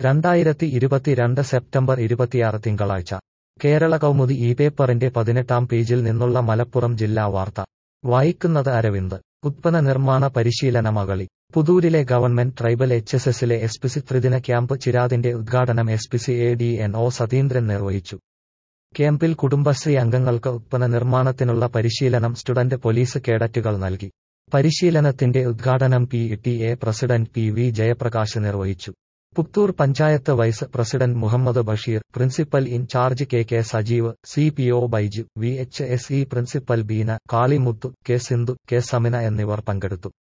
രണ്ടായിരത്തി ഇരുപത്തിരണ്ട് സെപ്റ്റംബർ ഇരുപത്തിയാറ് തിങ്കളാഴ്ച കേരള കൗമുദി ഈ പേപ്പറിന്റെ പതിനെട്ടാം പേജിൽ നിന്നുള്ള മലപ്പുറം ജില്ലാ വാർത്ത വായിക്കുന്നത് അരവിന്ദ് ഉത്പന്ന നിർമ്മാണ പരിശീലന മകളി പുതൂരിലെ ഗവൺമെന്റ് ട്രൈബൽ എച്ച് എസ് എസിലെ എസ് പി സി ത്രിദിന ക്യാമ്പ് ചിരാതിന്റെ ഉദ്ഘാടനം S P C A D N O Satheendran നിർവഹിച്ചു ക്യാമ്പിൽ കുടുംബശ്രീ അംഗങ്ങൾക്ക് ഉത്പന്ന നിർമ്മാണത്തിനുള്ള പരിശീലനം സ്റ്റുഡന്റ് പോലീസ് കേഡറ്റുകൾ നൽകി പരിശീലനത്തിന്റെ ഉദ്ഘാടനം P T A president P V Jayaprakash നിർവഹിച്ചു Puthur panchayat vice president Muhammad Basheer principal in charge K K Sajeev C P O Baiju V H S E principal Beena Kalimuthu K Sindhu K Samina എന്നിവർ പങ്കെടുത്തു